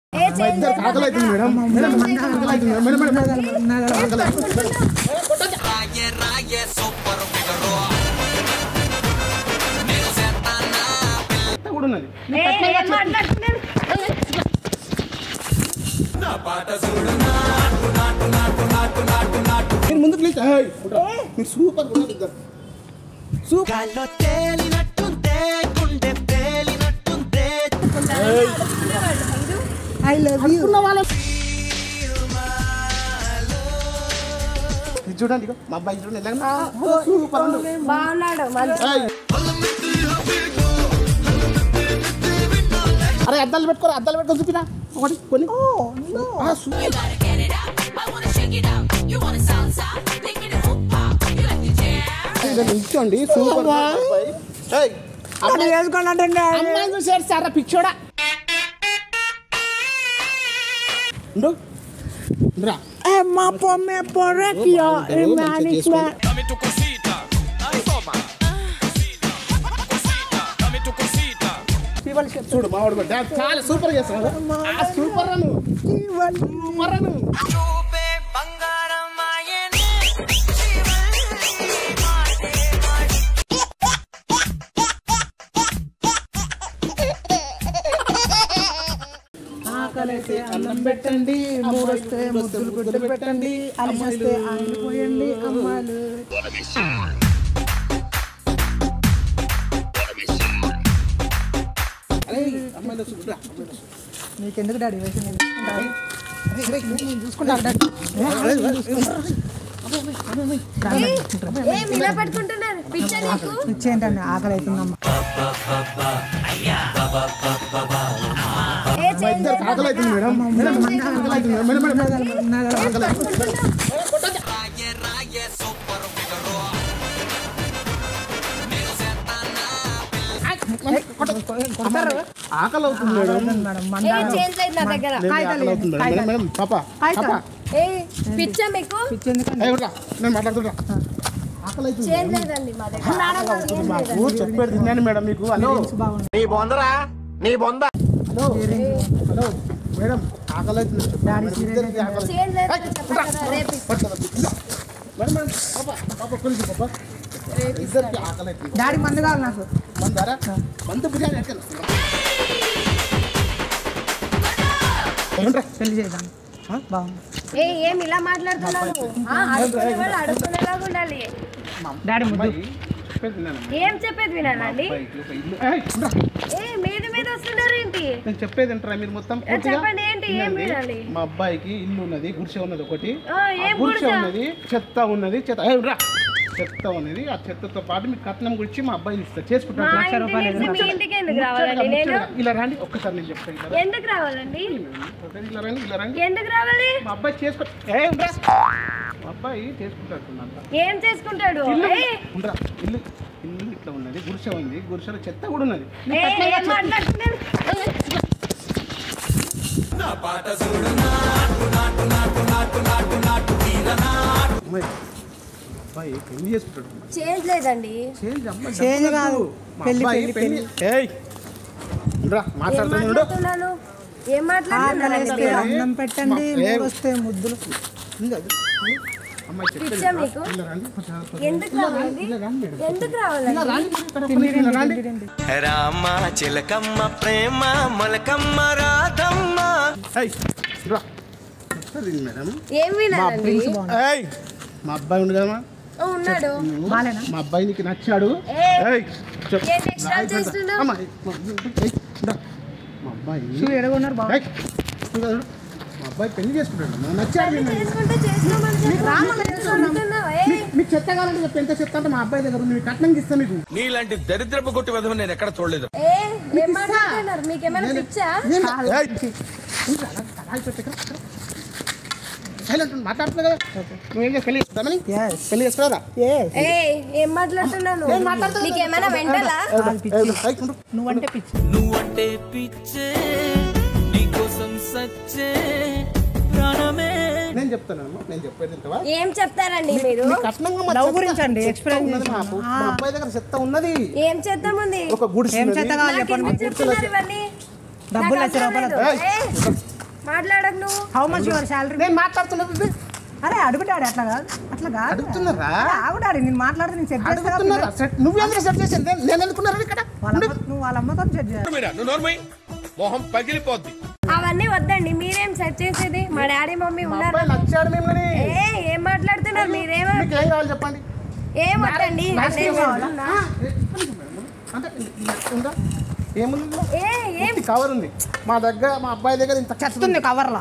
మా ఇద్దరు ఆకలి అవుతుంది మేడం మేడం ఆకలి అవుతుంది మేడం మేడం మేడం ఆకలి అవుతుంది. ఎంత కూడా ఉన్నది మీరు ముందు ప్లీజ్ మీరు సూపర్ ఉన్నది ఇద్దరు గాల్లో తేలినట్టుందే గుండె తేలినట్టుందే ఐ లవ్ యూ ఉన్న వాళ్ళ ఇది చూడండి ఇగో మా అబ్బాయి చూడండి ఎలా ఉన్నాడు? సూపర్ ఉంది. బాగున్నాడు మంచి ఏయ్. అరే అద్దాలు పెట్టుకోరా అద్దాలు పెట్టుకొని చూపినా ఒకటి కొన్ని ఆ, సూ- ఇది నిల్చోండి సూపర్ ఉంది అబ్బాయి. ఏయ్, అమ్మాయి- వేసుకోండి అమ్మాయిని చూసారు సారా పిచ్చోడా ఉండు. ఉండురా. మా పొమ్మె పొరకియో బాగుంటారు, మంచిగా చేసుకోండి. Dame tu cosita. Ay, toma. Cosita, cosita, dame tu cosita. చూడు మావాడు కూడా డాన్స్ చాలా సూపర్ చేస్తాడు ఆ సూపర్ అను సూపర్ అను చూపే బంగారం ఆయనే ఆకలిస్తే అన్నం పెట్టండి మూడొస్తే ముద్దులు గుడ్డలు పెట్టండి అలిసేస్తే ఆయిల్ పోయండి అమ్మాయిలు అరే అమ్మాయిలు చూడరా నీకెందుకు డాడీ వేసి నేను చూసుకుంటా డాడీ ఏం ఇలా పట్టుకుంటున్నారు పిచ్చ నీకు ఇచ్చేంటండి ఆకలి అవుతుందమ్మా ఏ చేంజ్ ఇద్దరు ఆకలి అవుతుంది మేడం మేడం ఆకలి అవుతుంది మేడం మేడం మేడం ఆకలి అవుతుంది. రాయే రాయే సూపర్ ఫిగరో ఆకలి అవుతుంది మేడం మేడం ఏ చేంజ్ లేదు నా దగ్గర లేదు, ఆకలి అవుతుంది మేడం మేడం మేడం పాప పాప ఏ పిచ్చ మీకు ఇచ్చేందుకండి ఏయ్, ఉండురా. నేను మాట్లాడుతుంటా ఆకలి అవుతుంది చేంజ్ లేదండి మా దగ్గర ఏం లేదు. మాకు చెప్పేది తిన్నాను మేడం మీకు హలో బాగుంది నీ బొందరా నీ బొంద హలో హలో మేడం ఆకలి అవుతుంది చెప్పాను మేడం. ఇద్దరికి ఆకలి అవుతుంది. చేంజ్ లేదు చెప్పాను కదా రేపు పట్టుకోదా. మేడం మేడం పాప పాప కొలిసి పాప ఇద్దరికి ఆకలి అవుతుంది డాడీ మందు కావాలి నాకు మందారా మందు బిర్యానీ ఎక్కడ ఏమంటారా పెళ్లి చేద్దాం బాగుంది ఏ ఏం ఇలా మాట్లాడుతున్నావు ఆ, అడుక్కునే వాళ్ళు అడుక్కునేలాగా ఉండాలి డాడీ ముద్దు చెప్పేది విన్నాను ఏం చెప్పేది వినాలండి బైక్లో ఒక ఇల్లు ఏయ్, ఉండురా. ఏ మీద మీద వస్తున్నారు ఏంటి నేను చెప్పేది వింటారా మీరు మొత్తం ఏ, చెప్పండి ఏంటి ఏం వినండి. వినాలి మా అబ్బాయికి ఇల్లు ఉన్నది గుడిసె ఉన్నది ఒకటి ఆ, ఏం ఆ గుడిసె గుడిసె? ఉన్నది చెత్త ఉన్నది చెత్త ఏయ్, రా. చెత్త ఉన్నది ఆ చెత్తతో పాటు మీకు కట్నం గురించి మా అబ్బాయిని ఇస్తారు మా చేసుకుంటారు ఇంటి నుంచి మీ ఇంటికి ఎందుకు రావాలండి నేను ఇలా రండి ఒక్కసారి నేను చెప్తాను ఇలా రండి. ఎందుకు రావాలండి ఒకసారి ఇలా రండి ఇలా రండి ఎందుకు రావాలి మా అబ్బాయి చేసుకో ఏ ఉండరా మా అబ్బాయి చేసుకుంటాడు ఏం చేసుకుంటాడు ఇల్లు ఏ, ఉండరా ఇల్లు ఇల్లు ఇట్లా ఉన్నది గుడిసె ఉంది గుడిసెలో చెత్త కూడా ఉన్నది ఏ, ఏం మాట్లాడుతున్నారు అమ్మాయి అబ్బాయి పెళ్లి చేసుకుంటాడు చేంజ్ లేదండి చేంజ్ అమ్మాయి చేంజ్ డబ్బులు కాదు. వద్దు. మా పెళ్లి, అబ్బాయి పెళ్లి, పెళ్లి ఏయ్ ఉండరా ఏం మాట్లాడుతున్నాడు మాట్లాడుతున్నాను ఏం మాట్లాడుతున్నానండి ఆకలిస్తే మీరు? అన్నం పెట్టండి మా- ఏ- మూడొస్తే ముద్దులు అమ్మాయి చెప్పేది పిచ్చా వినరా? మీకు? ఇలా రండి కొంచెం కొంచెం. ఎందుకు రావాలండి ఇలా రండి మేడం. ఎందుకు ఇలా రావాలండి రండి మేడం. ఇక్కడ ఒక్క నిమిషం ఇలా రండి. రామ చిలకమ్మ ప్రేమ మొలకమ్మ రాధమ్మ ఏయ్, రా. చెప్తాది విను మేడం ఏం వినాలండి ఏయ్, మా అబ్బాయి ఉండు కదా ఓ, ఉన్నాడు బాలేనా మా అబ్బాయి నీకు నచ్చాడు ఏయ్, ఏయ్, చెప్. ఏం extra నా ఇద్దరు- చేస్తున్నావ్? అమ్మా, ఏయ్, రా. మా అబ్బాయి షూ ఎడగొన్నారు బాగా ఏయ్, చూడు, చూడు. మా అబ్బాయి పెళ్లి చేసుకుంటాడు నాకు నచ్చాడు పెళ్లి వీడు. చేసుకుంటే చేసుకోమని చెప్పు. ఎందుకు అడుగుతున్నావు? ఏయ్, మీ- మీకు చెత్త కావాలంటే చెప్పి ఎంత చెత్త అంటే మా అబ్బాయి దగ్గర ఉంది మీకు కట్నం ఇస్తా మీకు నీలాంటి దరిద్రపు కొట్టి విధం నేను ఎక్కడ చూడలేదు ఏ, ఏం మాట్లాడుతున్నారు మీకేమైనా పిచ్చా ఏయ్, ఇంకా అలా కడాయి పెట్టు ఇక్కడ, ఇక్కడ. సైలెంట్ ఉండు, మాట్లాడుతున్నా కదా నువ్వేం చేసి పెళ్లి చేస్తామని Yes. పెళ్లి చేసుకురా Yes. ఏ ఏం మాట్లాడుతున్నాను నీకేమైనా వెంటలా నువ్వంటే పిచ్చి నువ్వంటే పిచ్చే నీకోసం సచ్చే ప్రాణమే నేను చెప్తానమ్మా నేను చెప్పేది ఇంతవా ఏం చెప్తారండి మీరు మీ కట్నంగా మా లవ్ చెత్త- గురించి అండి, చెత్త explain ఉన్నది చేసి. మాకు. మా అబ్బాయి దగ్గర చెత్త ఉన్నది ఏం చేద్దామంది ఒక గుడిసె ఏం ఉన్నది. చెత్త కావాలి చెప్పండి నాకెందుకు చెప్తున్నారు ఇవన్నీ డబ్బులు నాకు లక్ష రూపాయలు అర్థం ఏయ్, లేదు. ఏ, మాట్లాడకు నువ్వు హౌ మచ్ యువర్ శాలరీ నేను మాట్లాడుతున్నా అరే అడుగుతాడు అట్లా కాదు అట్లా కాదు అడుగుతున్నారా ఆగుడాడు నేను మాట్లాడితే నేను సెట్ చేస్తా అడుగుతున్నారా సెట్ నువ్వెందుకు సెట్ చేసింది నేను- నేను ఎందుకున్నారా ఇక్కడ వాళ్ళ అమ్మ నువ్వు వాళ్ళ అమ్మతో సెట్ చేయాలి మీరా నువ్వు నోర్మై మొహం పగిలిపోద్ది అవన్నీ వద్దండి మీరేం సెట్ చేసేది మా డాడీ మమ్మీ మా ఉన్నారు అబ్బాయి నచ్చాడు మిమ్మల్ని ఏ ఏం మాట్లాడుతున్నారు మీరేమో మీకు ఏం కావాలి చెప్పండి ఏం వద్దండి మ్యారేజ్ అదేం కావాలా? వద్దా? ఆ, అంటే ఉందా ఏముంది ఇందులో? ఏ ఏం ఇంత కవర్ ఉంది మా దగ్గర మా అబ్బాయి దగ్గర ఇంత చెత్త చెప్తుంది కవర్లా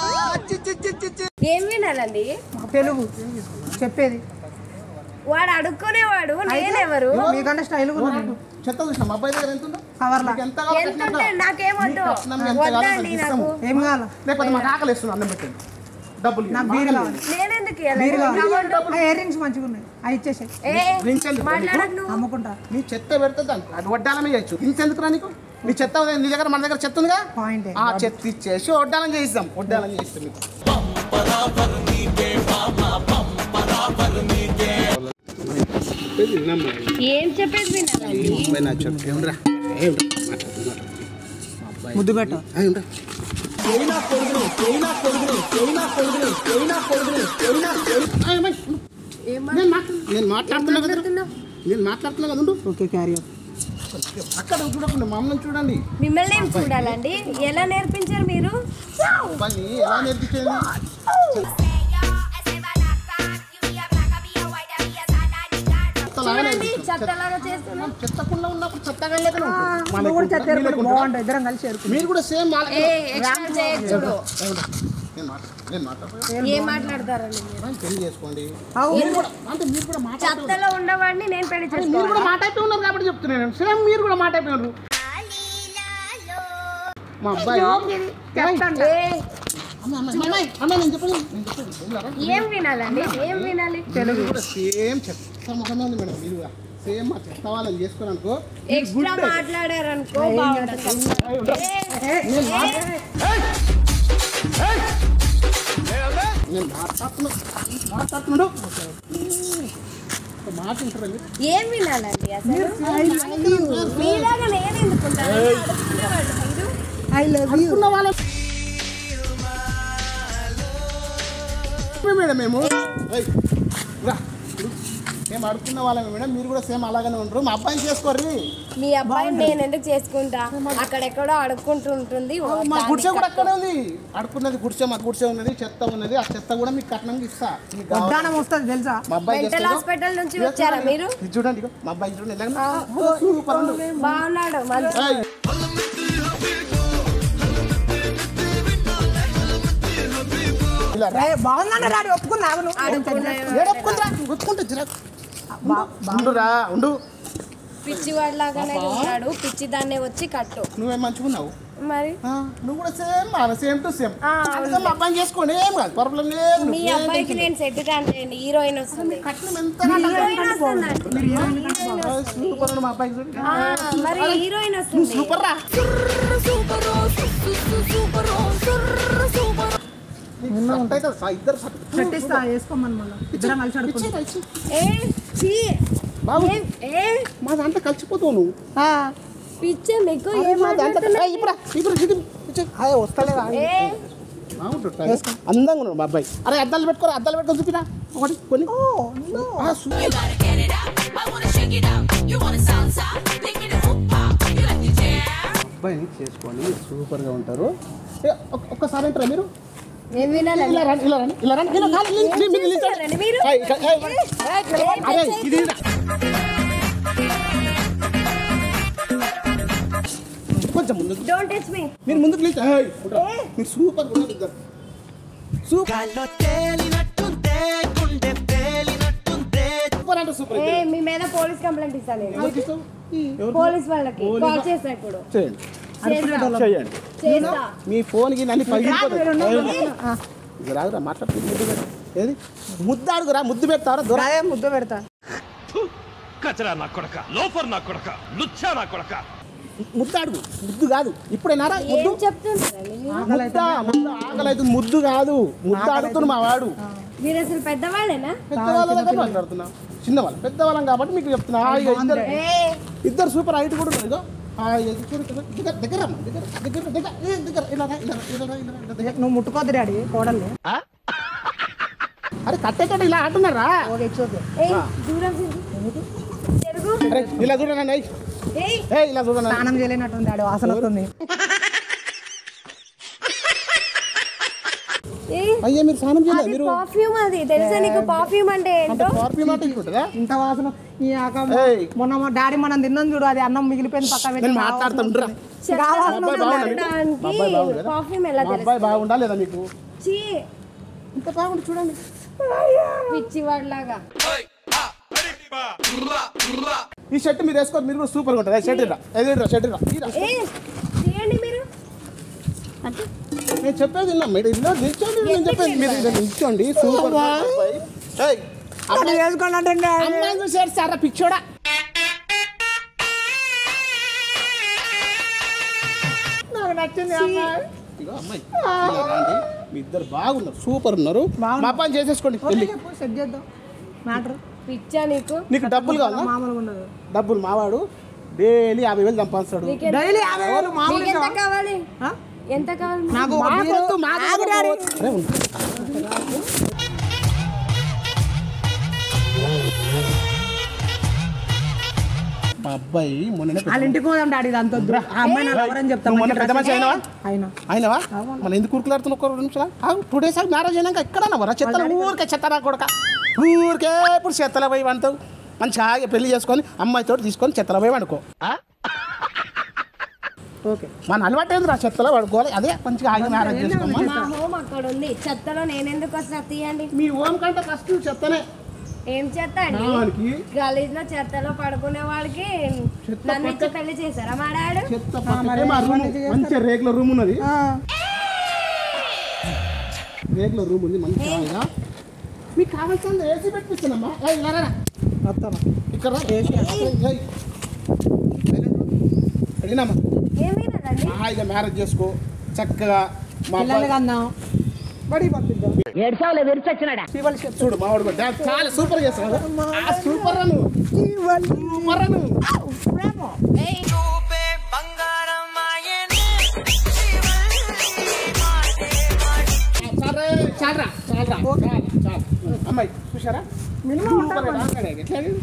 ఏం వినాలండి తెలుగు చెప్పేది వాడు అడుక్కునేవాడు నేనెవరు మీకంటే స్టైల్ చెత్త చూసిన మా అబ్బాయి దగ్గర ఎంత ఉందో కవర్లా మీకు ఎంత కావాలో ఎంత కట్నం ఉంటే కావాలా? నాకేం వద్దు మీకు కట్నం ఎంత కావాలో వద్దండి నాకు నాకు ఇస్తాము. ఏం కావాలా లేకపోతే మాకు ఆకలి వేస్తుంది అన్నం పెట్టండి డబ్బులు నాకు ఇవ్వండి. బీరు కావాలి నేనెందుకు బీరు ఇవ్వాలి కావాలి ఇయర్ రింగ్స్ మంచిగా ఉన్నాయి అవి ఇచ్చేసాయి ఏ డ్రింక్స్ ఎందుకు? మాట్లాడకు నువ్వు అమ్ముకుంటా నీ చెత్త పెడితే దానికి అది వడ్డాలమే చేయొచ్చు ఇంకెందుకు రా నీకు నీ చెత్త ఉంది, నీ దగ్గర మన దగ్గర చెత్త ఉందిగా పాయింట్ ఆ చెత్త ఇచ్చేసి వడ్డాలం చేయిస్తాం వడ్డాలం చేయిస్తాం మీకు ఏం చెప్పేది వినాలండి ముద్దు పెట్ట నేను మాట్లా- నేను మాట్లాడుతున్నా కదా నేను మాట్లాడుతున్నా కదా ఉండు. ఓకే క్యారీ అక్కడ చూడకుండా మా అమ్మని చూడండి మిమ్మల్ని ఏం చూడాలండి ఎలా నేర్పించారు మీరు అబ్బాయిని ఎలా నేర్పించేది చెత్తలాగా చూడండి నేర్పించాం. చెత్తలాగా చేస్తున్నా చెత్తకుండా ఉన్నప్పుడు చెత్తగా లేక నువ్వు కూడా చెత్త ఏరుకుంటే బాగుంటుంది ఇద్దరం కలిసి ఏరుకుంటాం. మీరు కూడా సేమ్ ఏ ఎక్స్ట్రా చేయొచ్చు నేను మాట్లా- నేను మాట్లాడతాను ఏం మాట్లాడతారండి మీరు పెళ్లి చేసుకోండి అవు. మీరు కూడా అంటే మీరు కూడా మాట చెత్తలో ఉన్నవాడిని నేను పెళ్లి మీరు చేసుకోవాలి కూడా మాట అయిపోయి ఉన్నారు కాబట్టి చెప్తున్నాను సేమ్ మీరు కూడా మాట అయిపోయి ఉన్నారు మా అబ్బాయి చెప్తాను. ఏ, అమ్మ, అమ్మ, అమ్మ, అమ్మ, నేను చెప్పను నేను చెప్పను వెళ్ళారా? ఏం వినాలండి ఏం వినాలి తెలుగు కూడా సేమ్ చెత్త ముఖమే ఉంది మేడం మీరు కూడా సేమ్ మా చెత్త వాళ్ళని చేసుకుని అనుకో ఎక్స్ట్రా మాట్లాడారనుకో బాగుంటుంది ఏ, నేను మాట్లాడుతున్నా మాట్లాడుతున్నాడు ఒక మాట ఉంటారా మీరు ఏం వినాలండి అసలు మీలాగా నేను ఎందుకుంటాను అడుక్కునేవాళ్ళు మీరు ఐ లవ్ యూ అనుకున్న వాళ్ళ మేడం మేము ఏయ్, రా. మేము అడుక్కున్న వాళ్ళమే మేడం మీరు కూడా సేమ్ అలాగనే ఉంటారు మా అబ్బాయిని చేసుకోర్రి మీ అబ్బాయిని నేను ఎందుకు చేసుకుంటా అక్కడెక్కడో అడుక్కుంటూ ఉంటుంది మా గుడిసె కూడా అక్కడే ఉంది అడుక్కున్నది గుడిసె మా గుడిసె ఉన్నది చెత్త ఉన్నది ఆ చెత్త కూడా మీకు కట్నంగా ఇస్తా మీకు కావాలి. వడ్డానం వస్తుంది తెలుసా మా అబ్బాయి మెంటల్ చేస్తాడు. హాస్పిటల్ నుంచి ఇదిగో వచ్చారా చూడండి. మీరు ఇది చూడండి ఇదిగో, మా అబ్బాయి చూడండి ఎలాగ సూపర్ ఉండు. బాగున్నాడు మంచి ఏయ్. ఇలా రా. ఏ, బాగుందంటే డాడీ ఒప్పుకున్నా అవును అడుక్కునే ఏడ ఒప్పుకుందిరా? ఒప్పుకుంటే జిరా. ఉండురా ఉండు పిచ్చి వాడిలాగానే ఉంటాడు పిచ్చి దాన్నే వచ్చి కట్టు నువ్వేం మంచిగున్నావు మరి ఆ, నువ్వు కూడా సేమ్ సేమ్ టు సేమ్ ఆ, మా అబ్బాయిని చేసుకోండి ఏం కాదు ప్రాబ్లం లేదు మీ అబ్బాయికి నేను సెట్ కాండి హీరోయిన్ వస్తుంది కట్నం ఎంత హీరోయిన్ వస్తుంది సూపర్ ఉంది మా అబ్బాయికి చూడు. మరి హీరోయిన్ వస్తుంది సూపర్ రా సెట్ అవుతుంది సా- ఇద్దరు సెట్. పెట్టిస్తా వేసుకోమని మళ్ళీ ఇద్దరం కలిసి అడుక్కుంటాం ఇచ్చేయ్, ఇచ్చేయ్. ఏ చీ బాబు ఏం- ఏ మా దాంట్లో కలిసిపోతావు నువ్వు పిచ్చే మీకు అరే, ఏం మా దాంట్లో మాట్లాడుతున్నా ఏయ్, ఇప్పుడా ఇప్పుడు ఇటు ఇచ్చేయ్. అదే వస్తలేదా ఏ బాగుంటుంది అందంగా ఉన్నాడు మా అబ్బాయి అరే అద్దాలు పెట్టుకోరా అద్దాలు పెట్టుకొని చూపిరా ఒకటి కొన్ని ఆ, సూ- అబ్బాయిని చేసుకోండి సూపర్గా ఉంటారు ఏ, ఒక్క- ఒక్కసారి అంటారా మీరు ఏం వినాలండి ఇలా రండి ఇలా రండి ఇలా రండి ఇలా కాదు, నిల్- నిల్- నిల్- నిల్చోండి. చేస్తున్నారండి మీరు? ఏయ్, ఇక్కడ- ఏయ్, అరే ఇది ఇది. కొంచెం ముందు డోంట్ టచ్ మీ మీరు ముందుకు నిల్చో. ఏయ్, ఉండరా. మీరు సూపర్ ఉన్నారు ఇద్దరు సూపర్ గాల్లో తేలినట్టుందే గుండె పేలినట్టుందే సూపర్ అంటే సూపర్ ఏ ఇద్దరు. మీ మీద పోలీస్ కంప్లైంట్ ఇస్తాను నేను ఎవరికి ఇస్తావు? ఎవరికి? పోలీస్ వాళ్ళకి కాల్ చేస్తా ఇప్పుడు చేయండి చేస్తా చేయండి చేస్తా మీ ఫోన్కి నన్ను పగిలిపోతుంది ఇది రాదురా మాట్లాడుతుంది ముద్దు పెట్టు. ఏది ముద్దు అడుగురా ముద్దు పెడతారా దూర అదే ముద్ద పెడతా కచరా నా కొడక లోఫర్ నా కొడక లుచ్చా నా కొడక ముద్దు అడుగు ముద్దు కాదు ఇప్పుడేనారా ముద్దు ఏం చెప్తుంటారండి మీరు? ముద్ద ముద్ద ఆకలి అవుతుంది ముద్దు కాదు ముద్దు అడుగుతుంది మా వాడు మీరు అసలు పెద్దవాళ్ళేనా పెద్దవాళ్ళ దగ్గర మాట్లాడుతున్నా చిన్నవాళ్ళు పెద్దవాళ్ళం కాబట్టి మీకు చెప్తున్నా ఆ, ఇక ఇద్దరు ఏ ఇద్దరు సూపర్ హైట్ కూడా ఉన్నారు ఇగో ఆ, ఇది చూడు కదా, దగ్గర దగ్గర రమ్మ, దగ్గర దగ్గర దగ్గర ఏ, దగ్గర ఇలా రా, ఇలా రా, ఇలా రా, ఇలా రా, ఇలా రా. నువ్వు ముట్టుకోద్దు డాడీ కోడల్ని అరే కట్టేటట్టు ఇలా అంటున్నారా ఓకే ఇట్స్ ఓకే ఏయ్ దూరం తిరుగు. తిరుగు అరే ఇలా చూడండి ఏయ్ ఏ ఇలా చూడండి స్నానం చేయలేనట్టుంది డాడీ వాసన వస్తుంది ఏయ్ అయ్యా మీరు స్నానం చేయలేదు అది మీరు పర్ఫ్యూమ్ అది తెలుసా నీకు పర్ఫ్యూమ్ అంటే అంటే ఏంటో పర్ఫ్యూమ్ అంటే ఉంటుందా ఇంత వాసన ఈ ఆక ఏయ్. మొన్న మా డాడీ మనం తిన్నాం చూడు అది అన్నం మిగిలిపోయింది పక్క పెట్టి నేను మాట్లాడుతుండ్రా గా వాసన మా అబ్బాయి బాగుందా మీకు? మా అబ్బాయి బాగుందా? పర్ఫ్యూమ్ ఎలా మా తెలుసు అబ్బాయి బాగుండా లేదా మీకు చీ ఇంత బాగుంది చూడండి పిచ్చి వాడిలాగా ఈ షర్ట్ మీరు వేసుకోరు మీరు కూడా సూపర్గా ఉంటుంది షర్ట్ ఇరా ఎదురురా షర్ట్ ఇరా ఇరా. ఏ తీయండి మీరు నేను చెప్పేది విన్నా మీరు ఇలా నిల్చోండి నేను చెప్పేది మీరు ఇలా నిల్చోండి సూపర్ అబ్బాయి ఏయ్, అమ్మాయి వేసుకోండి అంటే అమ్మాయి చూసారు సారా పిచ్చోడా నాకు నచ్చింది అమ్మాయి ఇగో అమ్మాయి ఇలా రండి. మీ ఇద్దరు బాగున్నారు సూపర్ ఉన్నారు బాగున్నారు. మా పని చేసేసుకోండి వెళ్ళి సెట్ చేద్దాం మ్యాటర్ పిచ్చా నీకు నీకు డబ్బులు కావాలా మామూలుగా ఉండదు డబ్బులు మావాడు డైలీ యాభై వేలు సంపాదిస్తాడు నీకెంత డైలీ యాభై వేలు మామూలు నీకు ఎంత కావాలి ఆ? ఎంత కావాలి నాకు ఒక బీరు- మాకొద్దు, మాకు ఆగు డాడీ. అరే ఉండు. మా అబ్బాయి మొన్న వాళ్ళ ఇంటికి పోదాం డాడీ దాంతో వద్దు. ఆ అమ్మాయి నాకు ఎవరని చెప్తాను నువ్వు మొన్న పెద్ద మనిషి అయినావా అయినా అయినవా మన ఎందుకు కూరుకులాడుతున్న ఒక రెండు నిమిషాలు ఆగు టూ డేస్ ఆగి మ్యారేజ్ అయినాక ఎక్కడ వరా చెత్తల ఊరికే చెత్తరా కొడక ఊరికే ఇప్పుడు చెత్తల పోయి వంటావు మంచిగా ఆగి పెళ్లి చేసుకొని అమ్మాయితో తీసుకొని చెత్తల పోయి వండుకో ఓకే మన అలవాటు ఏంది రా చెత్తలో పడుకోవాలి అదే మంచిగా ఆగి మ్యారేజ్ చేసుకోమా మా హోమ్ అక్కడ ఉంది చెత్తలో నేనెందుకు వస్తా తీయండి మీ ఓన్ కంటే ఫస్ట్ చెత్తనే ఏం చెత్త అండి వానికి గలీజ్ లో చెత్తలో పడుకునే వాళ్ళకి నన్ను ఇచ్చి పెళ్లి చేశారా మా డాడు చెత్త పక్కకే మా రూమ్ మంచి రేకుల రూమ్ ఉన్నది రేకుల రూమ్ ఉంది మంచి హాయిగా మీకు కావాల్సింది ఏసీ పెట్టిస్తున్నామ్మా ఏయ్, ఇలా రా. వస్తాను ఇక్కడ రా. ఏయ్, ఏయ్. వెళ్ళినామా ఏమీ లేదండి హాయిగా మ్యారేజ్ చేసుకో చక్కగా మా పిల్లల్ని అబ్బాయి కన్నాం బడి పంపిద్దాం చూడు మా వాడు కూడా డాన్స్ చాలా సూపర్ చేస్తాడు ఆ సూపర్ అను సూపర్ అను చూపే బంగారమాయనే సరే చాలరా చాలరా చాలు చాలు అమ్మాయి చూసారా సూపర్ డాన్స్ ఆడాడు. ఎట్లా ఆడాడు?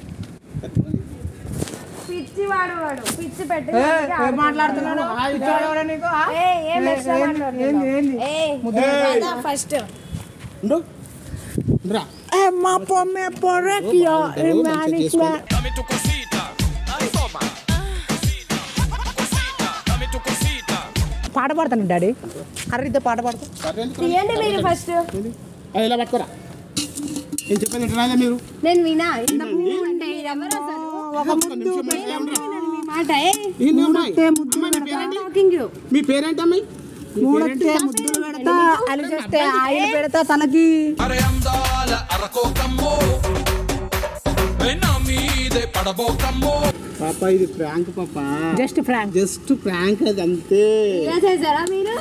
పిచ్చి వాడు వాడు పిచ్చి పెట్టి ఏ, ఏం మాట్లాడుతున్నాడు పిచ్చోడు ఎవడా నీకు ఆ? ఏం ఏ, extra ఏంది, ఏంది, ఏంది? ఏయ్, ఫస్ట్ ఉండు. రా. ఏ, మా పొమ్మే పొరకియో, ఏ ఇద్దరు మంచిగా మేనేజ్మెంట్. చేసుకోండి. Dame tu cosita. Ay, toma. Cosita. Cosita. Dame tu cosita. పాట పాడతాను డాడీ అర్రితే పాట పాడతా సరే, ఎందుకు? తీయండి మీరు ఫస్ట్ ఏంది? అది ఇలా పట్టుకోరా నేను చెప్పేది వింటున్నారా మీరు నేను వినా ఇంత పువ్వు అంటే ఇది ఎవరు అసలు ఒక్క నిమిషం మరి ఇలా ఉండరా? మీ మాట ఏ ఏంది అమ్మాయి? అమ్మాయి, మీ పేరేంటి? టాకింగ్ యూ మీ పేరేంటి అమ్మాయి మూడొస్తే ముద్దులు పెడతా అలి చేస్తే ఆయిల్ పెడతా తలకి అరే అందాల అరకోకమ్మో నా మీదే పడబోకమ్మో పాప ఇది ప్రాంక్ పాప జస్ట్ ఫ్రాంక్ జస్ట్ ప్రాంక్ అది అంతే ఇలా చేశారా మీరు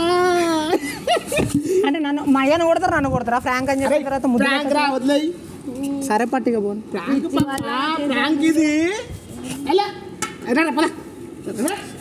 అంటే నన్ను మా అయ్యను కొడతారు నన్ను కొడతారా ఫ్రాంక్ అని చెప్పిన తర్వాత ముద్దు ప్రాంక్ రా వదిలేయి సరే పట్టిగా పోను ప్రాంక్ పాప ప్రాంక్ ఇది ఎలా రా, రా, పద. రా.